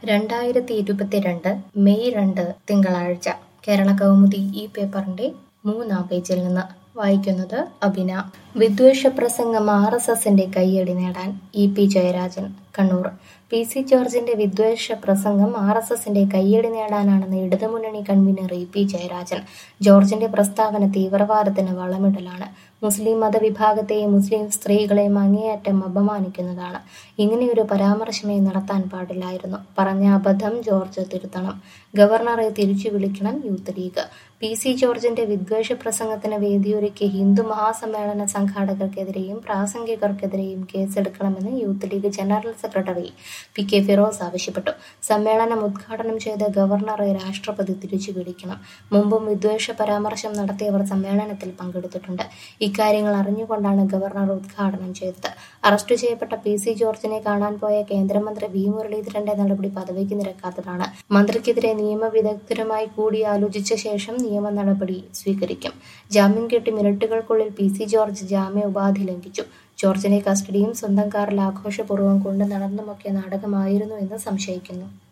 രണ്ടായിരത്തി ഇരുപത്തിരണ്ട് മെയ് രണ്ട് തിങ്കളാഴ്ച കേരള കൗമുദി ഈ പേപ്പറിന്റെ മൂന്നാം പേജിൽ നിന്ന് വായിക്കുന്നത് അഭിന വിദ്വേഷ പ്രസംഗം ആർ എസ് എസിന്റെ കയ്യടി നേടാൻ E P Jayarajan Kannur P C ജോർജിന്റെ വിദ്വേഷ പ്രസംഗം ആർ എസ് എസിന്റെ കയ്യടി നേടാനാണെന്ന് ഇടതുമുന്നണി കൺവീനർ ഇ പി ജയരാജൻ ജോർജിന്റെ പ്രസ്താവന തീവ്രവാദത്തിന് വളമിടലാണ് മുസ്ലിം മതവിഭാഗത്തെയും മുസ്ലിം സ്ത്രീകളെയും അങ്ങേയറ്റം അപമാനിക്കുന്നതാണ് ഇങ്ങനെയൊരു പരാമർശമേ നടത്താൻ പാടില്ലായിരുന്നു പറഞ്ഞ അബദ്ധം ജോർജ് തിരുത്തണം ഗവർണറെ തിരിച്ചു വിളിക്കണം യൂത്ത് ലീഗ് പി സി ജോർജിന്റെ വിദ്വേഷ പ്രസംഗത്തിന് വേദിയൊരുക്കിയ ഹിന്ദു മഹാസമ്മേളന സംഘാടകർക്കെതിരെയും പ്രാസംഗികർക്കെതിരെയും കേസെടുക്കണമെന്ന് youth league general secretary P K Firoz ആവശ്യപ്പെട്ടു സമ്മേളനം ഉദ്ഘാടനം ചെയ്ത ഗവർണറെ രാഷ്ട്രപതി തിരിച്ചു വിളിക്കണം മുമ്പും വിദ്വേഷ പരാമർശം നടത്തിയവർ സമ്മേളനത്തിൽ പങ്കെടുത്തിട്ടുണ്ട് ഇക്കാര്യങ്ങൾ അറിഞ്ഞുകൊണ്ടാണ് ഗവർണർ ഉദ്ഘാടനം ചെയ്തത് അറസ്റ്റ് ചെയ്യപ്പെട്ട പി സി ജോർജിനെ കാണാൻ പോയ കേന്ദ്രമന്ത്രി വി മുരളീധരന്റെ നടപടി പദവിക്ക് നിരക്കാത്തതാണ് മന്ത്രിക്കെതിരെ നിയമവിദഗ്ധരുമായി കൂടിയാലോചിച്ച ശേഷം നിയമ നടപടി സ്വീകരിക്കും ജാമ്യം കിട്ടി മിനിറ്റുകൾക്കുള്ളിൽ പി സി ജോർജ് ജാമ്യ ഉപാധി ലംഘിച്ചു ജോർജിനെ കസ്റ്റഡിയും സ്വന്തം കാറിൽ ആഘോഷപൂർവ്വം കൊണ്ടു നടന്നുമൊക്കെ നാടകമായിരുന്നു എന്ന് സംശയിക്കുന്നു